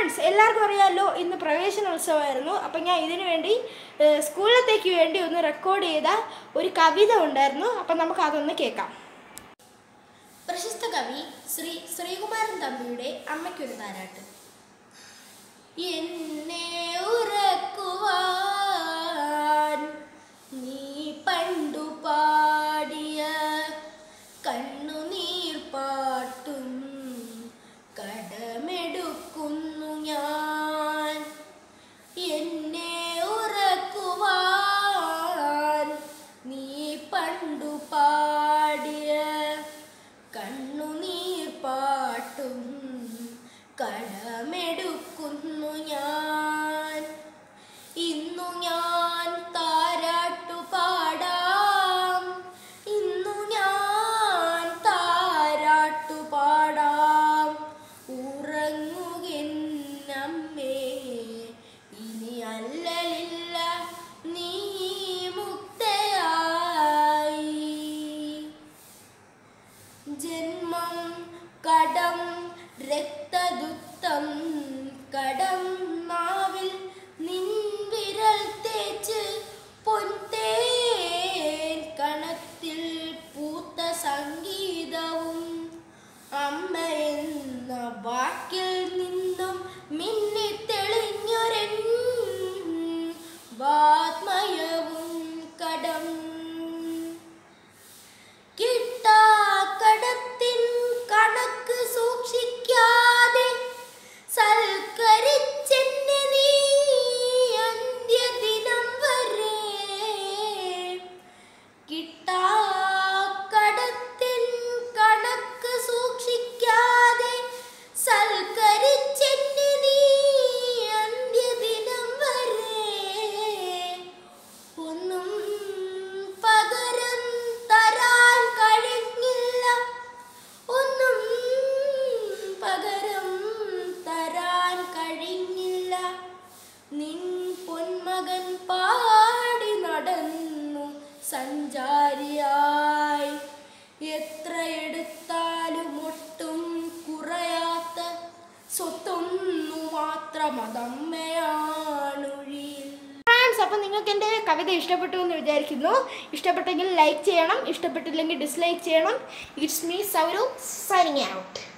friends എല്ലാവർക്കും അറിയാമല്ലോ ഇന്ന് പ്രവേശനോത്സവമായിരുന്നു അപ്പം ഞാൻ ഇതിനു വേണ്ടി ഏഹ്, സ്കൂളിലത്തേക്ക് വേണ്ടി ഒന്ന് റെക്കോർഡ് ചെയ്ത ഒരു കവിത ഉണ്ടായിരുന്നു അപ്പം നമുക്ക് അതൊന്ന് കേൾക്കാം പ്രശസ്ത കവി ശ്രീ ശ്രീകുമാരൻ തമ്പിയുടെ അമ്മയ്ക്കൊരു താരാട്ട് എന്നെ ഉറക്കുവാൻ നീ പണ്ടു പാടിയ കണ്ണുനീർ പാട്ടും കടമെടുക്കുന്നു ഞാൻ എന്നെ ഉറക്കുവാൻ നീ പണ്ടു പാടിയ കണ്ണുനീർ പാട്ടും കടമെടുക്കുന്നു ഞാൻ ഇന്നു ഞാൻ താരാട്ടു പാടാം ഇന്നു ഞാൻ താരാട്ടു പാടാം ഉറങ്ങുകെന്നമ്മേ ഇനി അല്ലലില്ല നീ മുക്തയായി ജന്മം കടം രക്തദുത്തം കടം നാവിൽ നിൻ വിരൽ തേച്ച് പൊൻതേൻ കണത്തിൽ പൂത്ത സംഗീതവും അമ്മ എന്ന വാക്കിൽ നിന്നും മിന്നിത്തെളിഞ്ഞൊരൻ വാത്മയവും കടം കിട്ടാക്കടത്തിൻ കണക്ക് സൂക്ഷിക്കാതെ സൽക്കരിച്ചെന്നെ നീ അന്ത്യദിനം വരെ കിട്ടാക്കടത്തിൻ കണക്ക് സൂക്ഷിക്കാതെ സൽക്കരിച്ചെന്നെ നീ അന്ത്യദിനം വരെ ഒന്നും പകരം തരാൻ കഴിഞ്ഞില്ല ഒന്നും പകരം തരാൻ കഴിഞ്ഞില്ല നിൻ പൊന്മകൻ പാടി നടന്നു സഞ്ചാരിയായി എത്ര എടുത്താലും ഒട്ടും കുറയാത്ത സ്വത്തൊന്നു മാത്രം അതമ്മയാണൊഴിയിൽ ഫ്രണ്ട്സ് അപ്പം നിങ്ങൾക്ക് എൻ്റെ കവിത ഇഷ്ടപ്പെട്ടു എന്ന് വിചാരിക്കുന്നു ഇഷ്ടപ്പെട്ടെങ്കിൽ ലൈക്ക് ചെയ്യണം ഇഷ്ടപ്പെട്ടില്ലെങ്കിൽ ഡിസ്ലൈക്ക് ചെയ്യണം it's me Saurav signing out